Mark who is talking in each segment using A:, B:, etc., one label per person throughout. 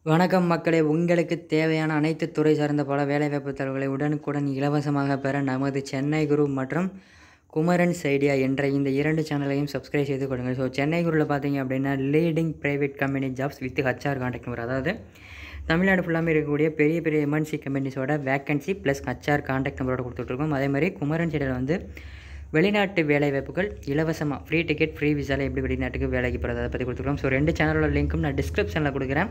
A: வணக்கம் மக்களே உங்களுக்கு தேவையான அனைத்து துறை சார்ந்த பல வேலைவாய்ப்பு தகவல்களை உடனுக்குடன் இலவசமாக பெற நமது சென்னை குரு மற்றும் குமரன்ஸ் ஐடியா என்ற இந்த இரண்டு சேனலையும் சப்ஸ்கிரைப் செய்து கொடுங்க ஸோ சென்னை குருவில் பார்த்தீங்க அப்படின்னா leading private company jobs with HR contact number அதாவது தமிழ்நாடு ஃபுல்லாமே இருக்கக்கூடிய பெரிய பெரிய எம்என்சி கம்பெனிஸோட வேக்கன்சி ப்ளஸ் ஹச்ஆர் கான்டாக்ட் நம்பரோட கொடுத்துட்ருக்கோம் அதே மாதிரி குமரன்ஸ் ஐடியாவில் வந்து வெளிநாட்டு வேலைவாய்ப்புகள் இலவசமாக ஃப்ரீ டிக்கெட் ஃப்ரீ விசாவில் எப்படி வெளிநாட்டுக்கு வேலைக்கு போகிறது அதை பற்றி கொடுத்துருக்கோம் ஸோ ரெண்டு சேனலோட லிங்க்கும் நான் டிஸ்கிரிப்ஷனில் கொடுக்குறேன்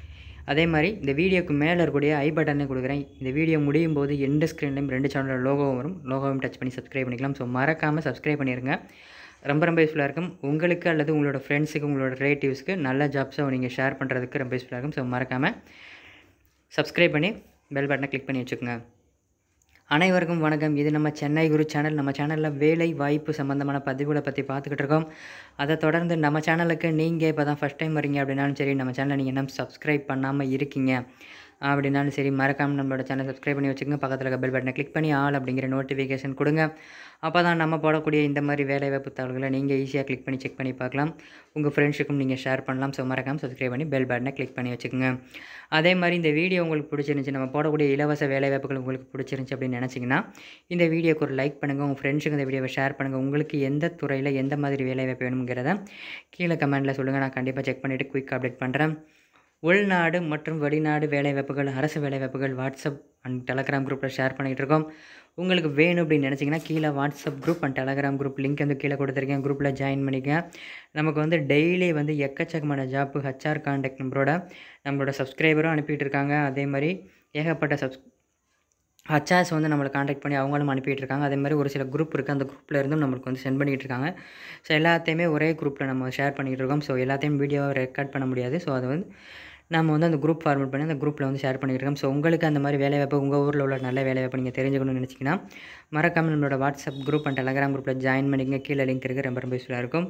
A: அதே மாதிரி இந்த வீடியோக்கு மேலே இருக்கக்கூடிய ஐ பட்டனே கொடுக்குறேன் இந்த வீடியோ முடியும் போது எந்த ஸ்க்ரீன்லையும் ரெண்டு சேனலோட லோகோவும் வரும் லோகோவும் டச் பண்ணி சப்ஸ்கிரைப் பண்ணிக்கலாம் ஸோ மறக்காமல் சப்ஸ்கிரைப் பண்ணிடுங்க ரொம்ப ரொம்ப யூஸ்ஃபுல்லாக இருக்கும் உங்களுக்கு அல்லது உங்களோட ஃப்ரெண்ட்ஸுக்கு உங்களோட ரிலேட்டிவ்ஸ்க்கு நல்ல ஜாப்ஸை நீங்கள் ஷேர் பண்ணுறதுக்கு ரொம்ப யூஸ்ஃபுல்லாக இருக்கும் ஸோ மறக்காமல் சப்ஸ்கிரைப் பண்ணி பெல் பட்டனை கிளிக் பண்ணி வச்சுக்கோங்க அனைவருக்கும் வணக்கம் இது நம்ம சென்னை குரு சேனல் நம்ம சேனலில் வேலை வாய்ப்பு சம்மந்தமான பதிவுகளை பற்றி பார்த்துக்கிட்டு இருக்கோம் அதை தொடர்ந்து நம்ம சேனலுக்கு நீங்கள் இப்போ தான் ஃபஸ்ட் டைம் வரீங்க அப்படின்னாலும் சரி நம்ம சேனலை நீங்கள் இன்னும் சப்ஸ்கிரைப் பண்ணாமல் இருக்கீங்க அப்படின்னாலும் சரி மறக்காமல் நம்மளோட சேனல் சப்ஸ்கிரைப் பண்ணி வச்சுக்கோங்க பக்கத்தில் இருக்க பெல் பட்டனை கிளிக் பண்ணி ஆல் அப்படிங்கிற நோட்டிஃபிகேஷன் கொடுங்க அப்போ தான் நம்ம போடக்கூடிய இந்த மாதிரி வேலைவாய்ப்பு தகவல்களை நீங்கள் ஈஸியாக கிளிக் பண்ணி செக் பண்ணி பார்க்கலாம் உங்கள் ஃப்ரெண்ட்ஸுக்கும் நீங்கள் ஷேர் பண்ணலாம் ஸோ மறக்காமல் சப்ஸ்கிரைப் பண்ணி பெல் பட்டனை கிளிக் பண்ணி வச்சுக்கோங்க அதே மாதிரி இந்த வீடியோ உங்களுக்கு பிடிச்சிருந்துச்சி நம்ம போடக்கூடிய இலவச வேலைவாய்ப்புகள் உங்களுக்கு பிடிச்சிருந்துச்சி அப்படின்னு நினச்சிங்கன்னா இந்த வீடியோக்கு ஒரு லைக் பண்ணுங்கள் உங்கள் ஃப்ரெண்ட்ஸுக்கு இந்த வீடியோவை ஷேர் பண்ணுங்கள் உங்களுக்கு எந்த துறையில் எந்த மாதிரி வேலைவாய்ப்பு வேணுங்கிறத கீழே கமெண்ட்டில் சொல்லுங்கள் நான் கண்டிப்பாக செக் பண்ணிவிட்டு குயிக் அப்டேட் பண்ணுறேன் உள்நாடு மற்றும் வெளிநாடு வேலைவாய்ப்புகள் அரசு வேலைவாய்ப்புகள் வாட்ஸ்அப் அண்ட் டெலகிராம் குரூப்பில் ஷேர் பண்ணிகிட்டு இருக்கோம் உங்களுக்கு வேணும் அப்படின்னு நினச்சிங்கன்னா கீழே WhatsApp group and Telegram group link வந்து கீழே கொடுத்துருக்கேன் குரூப்பில் ஜாயின் பண்ணிக்க நமக்கு வந்து டெய்லி வந்து எக்கச்சக்கமான ஜாப்பு ஹச்ஆர் கான்டாக்ட் நம்பரோட நம்மளோட சப்ஸ்கிரைபரும் அனுப்பிட்டு இருக்காங்க அதே மாதிரி ஏகப்பட்ட சப்ஸ் ஹச்ஆர்ஸ் வந்து நம்மளை காண்டாக்ட் பண்ணி அவங்களும் அனுப்பிட்டு இருக்காங்க அதே மாதிரி ஒரு சில குரூப் இருக்குது அந்த குரூப்பில் இருந்தும் நம்மளுக்கு வந்து சென்ட் பண்ணிகிட்டு இருக்காங்க ஸோ எல்லாத்தையுமே ஒரே குரூப்பில் நம்ம ஷேர் பண்ணிகிட்டு இருக்கோம் ஸோ எல்லாத்தையும் வீடியோவை ரெக்கார்ட் பண்ண முடியாது ஸோ அதை வந்து நம்ம வந்து அந்த குரூப் ஃபார்மேட் பண்ணி அந்த குரூப்பில் வந்து ஷேர் பண்ணிட்டு இருக்கோம் ஸோ உங்களுக்கு அந்த மாதிரி வேலைவாய்ப்பு உங்கள் ஊரில் உள்ள நல்ல வேலைவாய்ப்பு நீங்கள் தெரிஞ்சுக்கணும்னு நினச்சிங்கன்னா மறக்காமல் நம்மளோட வாட்ஸ்அப் குரூப் அண்ட் டெலகிராம் குரூப்பில் ஜாயின் பண்ணிங்க கீழே லிங்க் இருக்குது ரொம்ப ரொம்ப யூஸ்ஃபுல்லாக இருக்கும்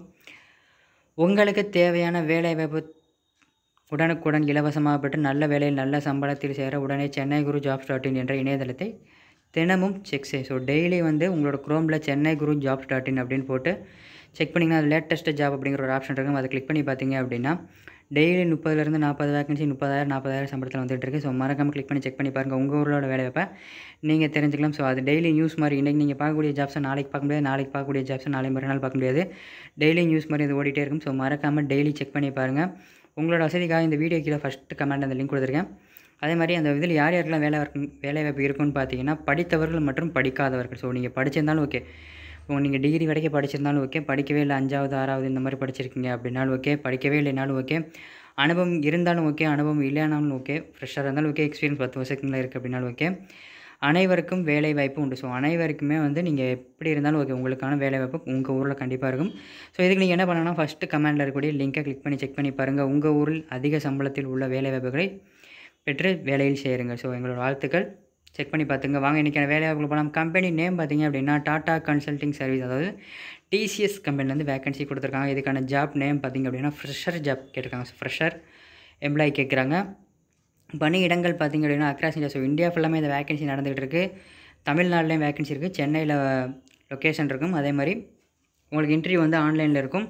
A: உங்களுக்கு தேவையான வேலைவாய்ப்பு உடனுக்குடன் இலவசமாக பெற்று நல்ல வேலையில் நல்ல சம்பளத்தில் சேர உடனே Chennai Guru jobs dot in என்ற இணையதளத்தை தினமும் செக் செய் ஸோ டெய்லி வந்து உங்களோட குரோமில் Chennai Guru jobs dot in அப்படின்னு போட்டு செக் பண்ணிங்கன்னா அது லேட்டஸ்ட் ஜாப் அப்படிங்கிற ஒரு ஆப்ஷன் இருக்கும் அதை கிளிக் பண்ணி பார்த்தீங்க அப்படின்னா டெய்லி முப்பதுலேருந்து நாற்பது வேகன்சி முப்பதாயிரம் நாற்பதாயிரம் சம்பளத்தில் வந்துட்டு இருக்கு ஸோ மறக்காமல் கிளிக் பண்ணி செக் பண்ணி பாருங்கள் உங்கள் ஊரோட வேலைவாய்ப்பை நீங்கள் தெரிஞ்சுக்கலாம் ஸோ அது டெய்லி நியூஸ் மாதிரி இன்றைக்கி நீங்கள் பார்க்கக்கூடிய ஜாப்ஸை நாளைக்கு பார்க்க முடியாது நாளைக்கு பார்க்கக்கூடிய ஜாப்ஸை நாளை மறுநாள் பார்க்க முடியாது டெய்லி நியூஸ் மாதிரி இது ஓடிட்டே இருக்கும் ஸோ மறக்காமல் டெய்லி செக் பண்ணி பாருங்கள் உங்களோட வசதிக்காக இந்த வீடியோ கீழே ஃபஸ்ட்டு கமெண்ட் அந்த லிங்க் கொடுத்துருக்கேன் அதே மாதிரி அந்த இதில் யார் யாருக்கெல்லாம் வேலை இருக்கும் வேலைவாய்ப்பு இருக்குன்னு பார்த்தீங்கன்னா படித்தவர்கள் மற்றும் படிக்காதவர்கள் ஸோ நீங்கள் படிச்சிருந்தாலும் ஓகே இப்போ நீங்கள் டிகிரி வரைக்கும் படிச்சிருந்தாலும் ஓகே படிக்கவே இல்லை அஞ்சாவது ஆறாவது இந்த மாதிரி படிச்சிருக்கீங்க அப்படின்னாலும் ஓகே படிக்கவே இல்லைனாலும் ஓகே அனுபவம் இருந்தாலும் ஓகே அனுபவம் இல்லைனாலும் ஓகே ஃப்ரெஷ்ஷாக இருந்தாலும் ஓகே எக்ஸ்பீரியன்ஸ் பத்து வருஷத்துக்குள்ள இருக்குது அப்படின்னாலும் ஓகே அனைவருக்கும் வேலை வாய்ப்பு உண்டு ஸோ அனைவருக்குமே வந்து நீங்கள் எப்படி இருந்தாலும் ஓகே உங்களுக்கான வேலை வாய்ப்பு உங்கள் ஊரில் கண்டிப்பாக இருக்கும் ஸோ இதுக்கு நீங்கள் என்ன பண்ணணும்னா ஃபஸ்ட்டு கமெண்டில் இருக்கக்கூடிய லிங்கை கிளிக் பண்ணி செக் பண்ணி பாருங்கள் உங்கள் ஊரில் அதிக சம்பளத்தில் உள்ள வேலை வாய்ப்புகளை பெற்று வேலையில் சேருங்க ஸோ எங்களோட வாழ்த்துக்கள் செக் பண்ணி பார்த்துங்க வாங்க இன்றைக்கான வேலைவாய்ப்புகள் போகலாம் கம்பெனி நேம் பார்த்தீங்க அப்படின்னா டாடா கன்சல்டிங் சர்வீஸ் அதாவது டிசிஎஸ் கம்பெனிலேருந்து வேகன்சி கொடுத்துருக்காங்க இதுக்கான ஜாப் நேம் பார்த்திங்க அப்படின்னா ஃப்ரெஷர் ஜாப் கேட்டிருக்காங்க ஸோ ஃப்ரெஷர் எம்ப்ளாயி கேட்குறாங்க பணியிடங்கள் பார்த்திங்க அப்படின்னா அக்ராஸ் இந்தியா ஸோ இந்தியா ஃபுல்லாமே இந்த வேகன்சி நடந்துகிட்டு இருக்குது தமிழ்நாடுலேயும் வேகன்சி இருக்குது சென்னையில் லொக்கேஷன் இருக்கும் அதே மாதிரி உங்களுக்கு இன்டர்வியூ வந்து ஆன்லைனில் இருக்கும்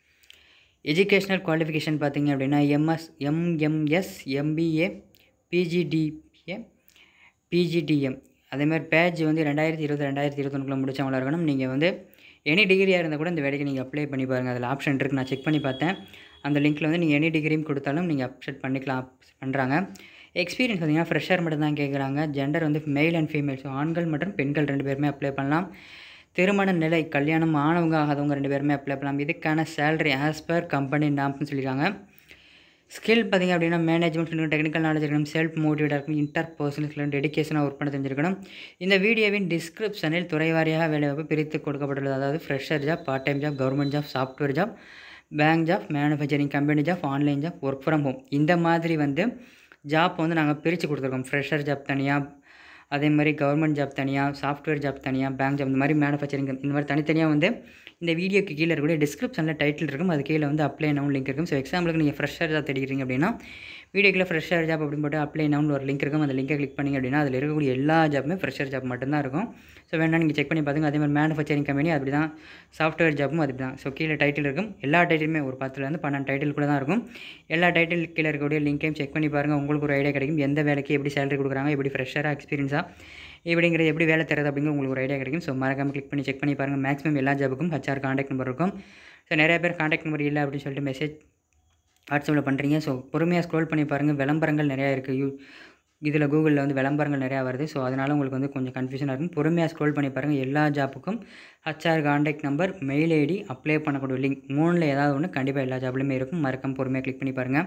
A: எஜுகேஷ்னல் குவாலிஃபிகேஷன் பார்த்திங்க அப்படின்னா MS MMS MBA PGDA PGDM அதேமாதிரி பேட்ச் வந்து ரெண்டாயிரத்தி இருபது ரெண்டாயிரத்தி இருபத்தொன்னுக்குள்ள முடிச்சவங்களா இருக்கணும் நீங்கள் வந்து எனி டிகிரியாக இருந்தால் கூட இந்த வேலைக்கு நீங்கள் அப்ளை பண்ணி பாருங்கள் அதில் ஆப்ஷன் இருக்குது நான் செக் பண்ணி பார்த்தேன் அந்த லிங்க்கில் வந்து நீங்கள் எனி டிகிரியும் கொடுத்தாலும் நீங்கள் அப்செட் பண்ணிக்கலாம் பண்ணுறாங்க எக்ஸ்பீரியன்ஸ் பார்த்திங்கன்னா ஃப்ரெஷர் மட்டும் தான் கேட்குறாங்க ஜெண்டர் வந்து மெயில் அண்ட் ஃபீமேல் ஸோ ஆண்கள் மற்றும் பெண்கள் ரெண்டு பேருமே அப்ளை பண்ணலாம் திருமண நிலை கல்யாணம் ஆனவங்க ஆகாதவங்க ரெண்டு பேருமே அப்ளை பண்ணலாம் இதுக்கான சேலரி ஆஸ் பர் கம்பெனி நாம்னு சொல்லியிருக்காங்க ஸ்கில் பார்த்திங்க அப்படின்னா மேனேஜ்மெண்ட் இருக்கணும் டெக்னிக்கல் நாலேஜ் இருக்கணும் செல்ஃப் மோட்டிவேட்டாக இருக்கணும் இன்டர் பர்சனல் இருக்கணும் டெடிக்கேஷனாக ஒர்க் பண்ண தெரிஞ்சிருக்கணும் இந்த வீடியோவின் டிஸ்கிரிப்ஷனில் துறைவாரியாக வேலைவாய்ப்பு பிரித்து கொடுக்கப்பட்டுள்ளது அதாவது fresher job part time job government job software job bank job manufacturing company job online job work from home இந்த மாதிரி வந்து ஜாப் வந்து நாங்கள் பிரித்து கொடுத்துருக்கோம் ஃப்ரெஷர் ஜாப் தனியாக அதே மாதிரி கவர்மெண்ட் ஜாப் தனியாக சாஃப்ட்வேர் ஜாப் தனியாக பேங்க் ஜாப் இந்த மாதிரி மேனுஃபேக்சரிங் இந்த மாதிரி தனித்தனியாக வந்து இந்த வீடியோக்கு கீழே இருக்கக்கூடிய டிஸ்கிரிப்ஷனில் டைட்டில் இருக்கும் அது கீழே வந்து அப்ளை நவுன் லிங்க் இருக்கும் ஸோ எக்ஸாம்பிளுக்கு நீங்கள் ஃப்ரெஷர் ஜாப் தேடிக்கிறீங்க அப்படின்னா வீடியோக்கில் ஃப்ரெஷர் ஜாப் அப்படின்னு போட்டு அப்ளை நவுன் ஒரு லிங்க் இருக்கும் அந்த லிங்கை கிளிக் பண்ணிங்க அப்படின்னா அதில் இருக்கக்கூடிய எல்லா ஜாப்புமே ஃப்ரெஷர் ஜாப் மட்டும்தான் இருக்கும் ஸோ வேணா நீங்கள் செக் பண்ணி பார்த்துங்க அதே மாதிரி மேனுஃபேக்சரிங் கம்பெனி அப்படி தான் சாஃப்ட்வேர் ஜாப்பும் அப்படி தான் ஸோ கீழே டைட்டில் இருக்கும் எல்லா டைட்டிலுமே ஒரு பத்துலேருந்து பன்னெண்டு டைட்டில் கூட தான் இருக்கும் எல்லா டைட்டில் கீழே இருக்கக்கூடிய லிங்க்கையும் செக் பண்ணி பாருங்கள் உங்களுக்கு ஒரு ஐடியா கிடைக்கும் எந்த வேலைக்கு எப்படி சேலரி கொடுக்குறாங்க எப்படி ஃப்ரெஷராக எக்ஸ்பீரியன்ஸாக இப்படிங்கிறது எப்படி வேலை தருது அப்படிங்கிற உங்களுக்கு ஒரு ஐடியா கிடைக்கும் ஸோ மறக்காமல் கிளிக் பண்ணி செக் பண்ணி பாருங்கள் மேக்ஸிமம் எல்லா ஜாபுக்கும் ஹச்ஆர் காண்டாக்ட் நம்பர் இருக்கும் ஸோ நிறைய பேர் காண்டாக்ட் நம்பர் இல்லை அப்படின்னு சொல்லிட்டு மெசேஜ் வாட்ஸ்அப்பில் பண்ணுறீங்க ஸோ பொறுமையாக ஸ்க்ரோல் பண்ணி பாருங்கள் விளம்பரங்கள் நிறையா இருக்குது யூ இதில் கூகுளில் வந்து விளம்பரங்கள் நிறையா வருது ஸோ அதனால் உங்களுக்கு வந்து கொஞ்சம் கன்ஃபியூஷனாக இருக்கும் பொறுமையாக ஸ்க்ரோல் பண்ணி பாருங்கள் எல்லா ஜாப்புக்கும் HR contact number mail ID apply பண்ணக்கூடிய லிங்க் மூணில் ஏதாவது ஒன்று கண்டிப்பாக எல்லா ஜாப்லையுமே இருக்கும் மறக்காம பொறுமையாக கிளிக் பண்ணி பாருங்கள்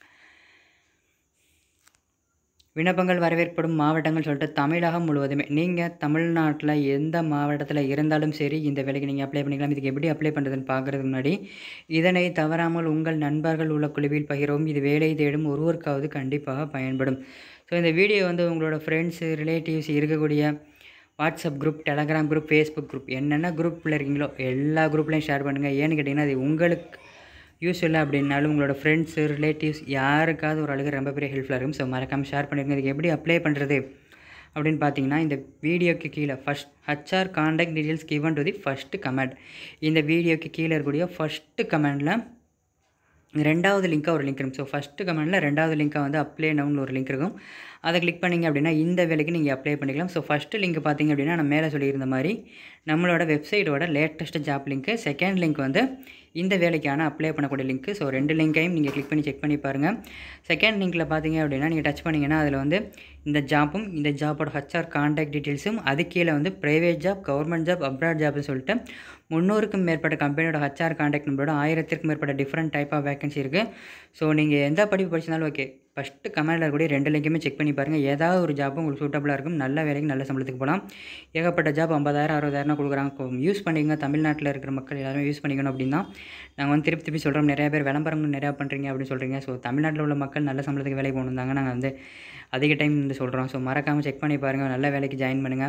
A: விண்ணப்பங்கள் வரவேற்படும் மாவட்டங்கள் சொல்லிட்டு தமிழகம் முழுவதுமே நீங்கள் தமிழ்நாட்டில் எந்த மாவட்டத்தில் இருந்தாலும் சரி இந்த வேலைக்கு நீங்கள் அப்ளை பண்ணிக்கலாம் இதுக்கு எப்படி அப்ளை பண்ணுறதுன்னு பார்க்குறதுக்கு முன்னாடி இதனை தவறாமல் உங்கள் நண்பர்கள் உள்ள குழுவில் பகிரவும் இது வேலை தேடும் ஒருவருக்காவது கண்டிப்பாக பயன்படும் ஸோ இந்த வீடியோ வந்து உங்களோட ஃப்ரெண்ட்ஸு ரிலேட்டிவ்ஸ் இருக்கக்கூடிய WhatsApp group Telegram group Facebook group என்னென்ன குரூப்பில் இருக்கீங்களோ எல்லா குரூப்லையும் ஷேர் பண்ணுங்கள் ஏன்னு கேட்டிங்கன்னா அது உங்களுக்கு யூஸ் இல்லை அப்படின்னாலும் உங்களோட ஃப்ரெண்ட்ஸு ரிலேட்டிவ்ஸ் யாருக்காவது ஒரு அளவுக்கு ரொம்ப பெரிய ஹெல்ப்ஃபுல்லாக இருக்கும் ஸோ மறக்காமல் ஷேர் பண்ணிருங்க இதுக்கு எப்படி அப்ளை பண்ணுறது அப்படின்னு பார்த்தீங்கன்னா இந்த வீடியோக்கு கீழே first HR contact details given to the first comment இந்த வீடியோக்கு கீழே இருக்கக்கூடிய ஃபஸ்ட்டு கமெண்டில் ரெண்டாவது லிங்க்காக ஒரு லிங்க் இருக்கும் ஸோ ஃபஸ்ட்டு கமெண்டில் ரெண்டாவது லிங்க்காக வந்து அப்ளை நவுன் ஒரு லிங்க் இருக்கும் அதை கிளிக் பண்ணிங்க அப்படின்னா இந்த வேலைக்கு நீங்கள் அப்ளை பண்ணிக்கலாம் ஸோ ஃபஸ்ட்டு லிங்க் பார்த்தீங்க அப்படின்னா நான் மேலே சொல்லியிருந்த மாதிரி நம்மளோட வெப்சைட்டோட லேட்டஸ்ட் ஜாப் லிங்க்கு செகண்ட் லிங்க் வந்து இந்த வேலைக்கான அப்ளை பண்ணக்கூடிய லிங்க்கு ஸோ ரெண்டு லிங்க்கையும் நீங்கள் கிளிக் பண்ணி செக் பண்ணி பாருங்கள் செகண்ட் லிங்க்கில் பார்த்தீங்க அப்படின்னா நீங்கள் டச் பண்ணிங்கன்னா அதில் வந்து இந்த ஜாப்பும் இந்த ஜாப்போட ஹச்ஆர் காண்டாக்ட் டீட்டெயில்ஸும் அது கீழே வந்து private job government job abroad ஜாப்னு சொல்லிட்டு முந்நூறுக்கும் மேற்பட்ட கம்பெனியோட ஹச்ஆர் காண்டாக்ட் நம்பரோட ஆயிரத்திற்கும் மேற்பட்ட டிஃப்ரெண்ட் டைப் ஆஃப் வேகன்சி இருக்குது ஸோ நீங்கள் எந்த படிப்பு படிச்சிருந்தாலும் ஓகே ஃபஸ்ட்டு கமெண்டில் இருக்கக்கூடிய ரெண்டு லிங்க்குமே செக் பண்ணி பாருங்கள் ஏதாவது ஒரு ஜாப் உங்களுக்கு சூட்டபுளாக இருக்கும் நல்ல வேலைக்கு நல்ல சம்பளத்துக்கு போகலாம் ஏகப்பட்ட ஜாப் ஐம்பதாயிரம் அறுபதாயிரம் கொடுக்குறாங்க யூஸ் பண்ணிங்க தமிழ்நாட்டில் இருக்கிற மக்கள் எல்லாருமே யூஸ் பண்ணிக்கணும் அப்படின்னா நாங்கள் வந்து திருப்பி திருப்பி சொல்கிறோம் நிறைய பேர் விளம்பரங்கள் நிறையா பண்ணுறீங்க அப்படின்னு சொல்கிறீங்க ஸோ தமிழ்நாட்டில் உள்ள மக்கள் நல்ல சம்பளத்துக்கு வேலைக்கு போகணுந்தாங்க நாங்கள் வந்து அதிக டைம் வந்து சொல்கிறோம் ஸோ மறக்காமல் செக் பண்ணி பாருங்கள் நல்ல வேலைக்கு ஜாயின் பண்ணுங்கள்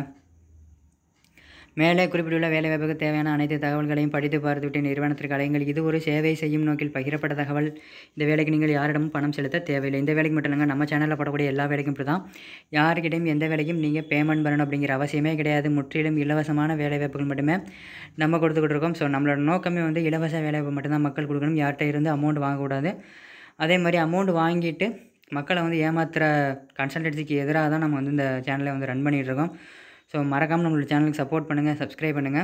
A: மேலே குறிப்பிட்டுள்ள வேலைவாய்ப்புக்கு தேவையான அனைத்து தகவல்களையும் படித்து பார்த்துவிட்டு நிறுவனத்திற்கு அலையுங்கள் இது ஒரு சேவை செய்யும் நோக்கில் பகிரப்பட்ட தகவல் இந்த வேலைக்கு நீங்கள் யாரிடமும் பணம் செலுத்த தேவையில்லை இந்த வேலைக்கு மட்டும் இல்லைங்க நம்ம சேனலில் போடக்கூடிய எல்லா வேலைக்கும் இப்படி தான் யாருக்கிட்டையும் எந்த வேலைக்கும் நீங்கள் பேமெண்ட் பண்ணணும் அப்படிங்கிற அவசியமே கிடையாது முற்றிலும் இலவசமான வேலைவாய்ப்புகள் மட்டுமே நம்ம கொடுத்துக்கிட்டு இருக்கோம் ஸோ நம்மளோட நோக்கமே வந்து இலவச வேலைவாய்ப்பு மட்டும்தான் மக்கள் கொடுக்கணும் யார்கிட்ட இருந்து அமௌண்ட் வாங்கக்கூடாது அதே மாதிரி அமௌண்ட் வாங்கிட்டு மக்களை வந்து ஏமாத்துகிற கன்சல்டன்சிக்கு எதிராக தான் நம்ம வந்து இந்த சேனலை வந்து ரன் பண்ணிகிட்டு இருக்கோம் ஸோ மறக்காமல் நம்மளோட சேனலுக்கு சப்போர்ட் பண்ணுங்கள் சப்ஸ்கிரைப் பண்ணுங்கள்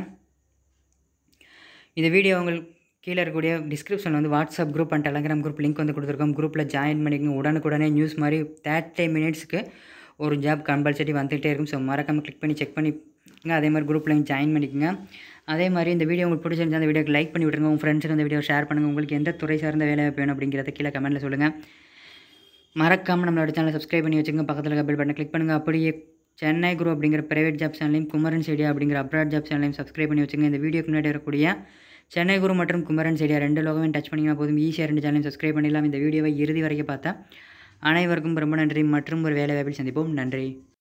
A: இந்த வீடியோ உங்களுக்கு கீழே இருக்கக்கூடிய டிஸ்கிரிப்ஷனில் வந்து WhatsApp group and Telegram group link வந்து கொடுத்துருக்கோம் குரூப்பில் ஜாயின் பண்ணிக்கோங்க உடனுக்குடனே நியூஸ் மாதிரி தேர்ட்டி மினிட்ஸ்க்கு ஒரு ஜாப் கம்பல்சரி வந்துகிட்டே இருக்கும் ஸோ மறக்காமல் கிளிக் பண்ணி செக் பண்ணிங்க அதே மாதிரி குரூப்பில் ஜாயின் பண்ணிக்கோங்க அதே மாதிரி இந்த வீடியோ உங்களுக்கு பிடிச்சிருந்தா அந்த வீடியோக்கு லைக் பண்ணி விட்ருங்க உங்கள் ஃப்ரெண்ட்ஸுக்கு அந்த வீடியோ ஷேர் பண்ணுங்கள் உங்களுக்கு எந்த துறை சார்ந்த வேலை வாய்ப்பு வேணும் அப்படிங்கிறத கீழே கமெண்ட்டில் சொல்லுங்கள் மறக்காமல் நம்மளோட சேனலை சப்ஸ்கிரைப் பண்ணி வச்சுங்க பக்கத்தில் இருக்க பெல் பட்டனை கிளிக் பண்ணுங்கள் அப்படியே சென்னை குரு அப்படிங்கிற பிரைவேட் ஜாப் சேனலையும் குமரன் செடியா அப்படிங்கிற அப்ராட் ஜாப் சேனலையும் சப்ஸ்கிரைப் பண்ணி வச்சுங்க இந்த வீடியோக்கு முன்னாடி வரக்கூடிய சென்னை குரு மற்றும் குமரன் செடியா ரெண்டு லோகமையும் டச் பண்ணிங்கன்னா போதும் ஈஸியாக ரெண்டு சேனலையும் சப்ஸ்கிரைப் பண்ணிடலாம் இந்த வீடியோவை இறுதி வரைக்கும் பார்த்தா அனைவருக்கும் ரொம்ப நன்றி மற்றும் ஒரு வேலை வாய்ப்பில் சந்திப்போம் நன்றி